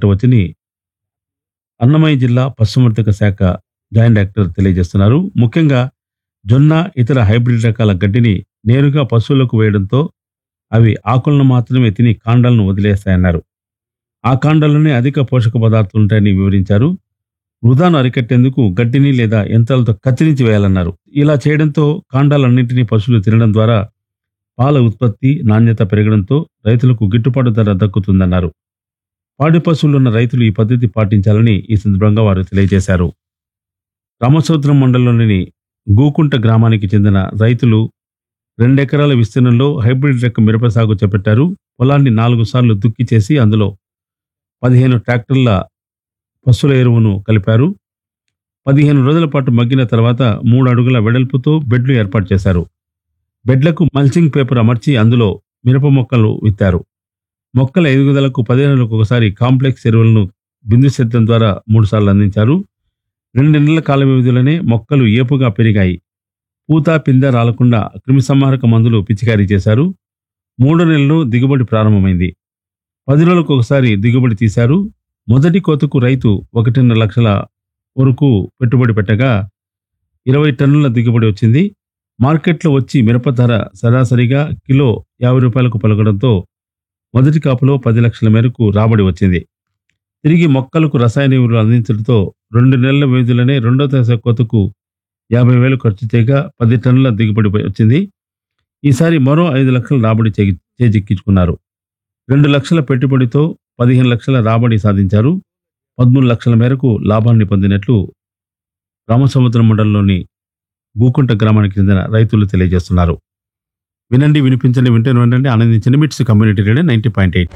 అరికట్టవచ్చని అన్నమయ్య జిల్లా పశుసంవర్ధక శాఖ జాయింట్ డైరెక్టర్ తెలియజేస్తున్నారు ముఖ్యంగా జొన్న ఇతర హైబ్రిడ్ రకాల గడ్డిని నేరుగా పశువులకు వేయడంతో అవి ఆకులను మాత్రమే తిని కాండాలను వదిలేస్తాయన్నారు ఆ కాండాల్లోనే అధిక పోషక పదార్థాలు ఉంటాయని వివరించారు వృధాను అరికట్టేందుకు గడ్డిని లేదా యంత్రాలతో కత్తిరించి వేయాలన్నారు ఇలా చేయడంతో కాండాలన్నింటినీ పశువులు తినడం ద్వారా పాల ఉత్పత్తి నాణ్యత పెరగడంతో రైతులకు గిట్టుబాటు ధర దక్కుతుందన్నారు పాడి పశువులున్న రైతులు ఈ పద్ధతి పాటించాలని ఈ సందర్భంగా వారు తెలియజేశారు రామసముద్రం మండలంలోని గూకుంట గ్రామానికి చెందిన రైతులు రెండెకరాల విస్తీర్ణంలో హైబ్రిడ్ రకం మిరప సాగు చేపట్టారు పొలాన్ని నాలుగు సార్లు దుక్కి చేసి అందులో పదిహేను ట్రాక్టర్ల పశువుల ఎరువును కలిపారు పదిహేను రోజుల పాటు మగ్గిన తర్వాత మూడు అడుగుల వెడల్పుతో బెడ్లు ఏర్పాటు చేశారు బెడ్లకు మల్చింగ్ పేపర్ అమర్చి అందులో మిరప మొక్కలు విత్తారు మొక్కల ఎదుగుదలకు పదిహేనులకు ఒకసారి కాంప్లెక్స్ ఎరువులను బిందు సేద్యం ద్వారా మూడుసార్లు అందించారు రెండు నెలల కాల వ్యవధిలోనే మొక్కలు ఏపుగా పెరిగాయి పూత పిందె రాలకుండా క్రిమిసంహారక మందులు పిచికారీ చేశారు మూడో నెలలో దిగుబడి ప్రారంభమైంది పది రోజులకు ఒకసారి దిగుబడి తీశారు మొదటి కోతకు రైతు ఒకటిన్నర లక్షల వరకు పెట్టుబడి పెట్టగా ఇరవై టన్నుల దిగుబడి వచ్చింది మార్కెట్లో వచ్చి మిరప ధర సరాసరిగా కిలో యాభై రూపాయలకు పలకడంతో మొదటి కాపులో పది లక్షల మేరకు రాబడి వచ్చింది తిరిగి మొక్కలకు రసాయన ఎరువులు అందించడంతో రెండు నెలల వ్యవధిలోనే రెండో దశ కోతకు యాభై వేలు ఖర్చు చేయగా పది టన్నుల దిగుబడి వచ్చింది ఈసారి మరో ఐదు లక్షల రాబడి చే- చేజిక్కించుకున్నారు రెండు లక్షల పెట్టుబడితో పదిహేను లక్షల రాబడి సాధించారు పదమూడు లక్షల మేరకు లాభాన్ని పొందినట్లు రామసముద్రం మండలంలోని గూకుంట గ్రామానికి చెందిన రైతులు తెలియజేస్తున్నారు వినండి వినిపించండి వింటే వినండి ఆనందించండి MITS community radio ninety point eight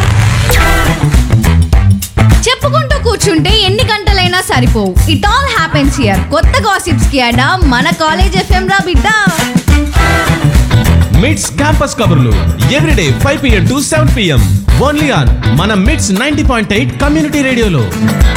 చెప్పుకుంటూ కూర్చుంటే ఎన్ని గంటలైనా సరిపోవు ఇట్ ఆల్ హ్యాపెన్స్ హియర్ కొత్త గాసిప్స్ కి అడా మన కాలేజ్ ఎఫ్ఎం రా బిడ్డ మిడ్స్ క్యాంపస్ కబుర్లు everyday five PM to seven PM only on మన MITS ninety point eight community రేడియోలో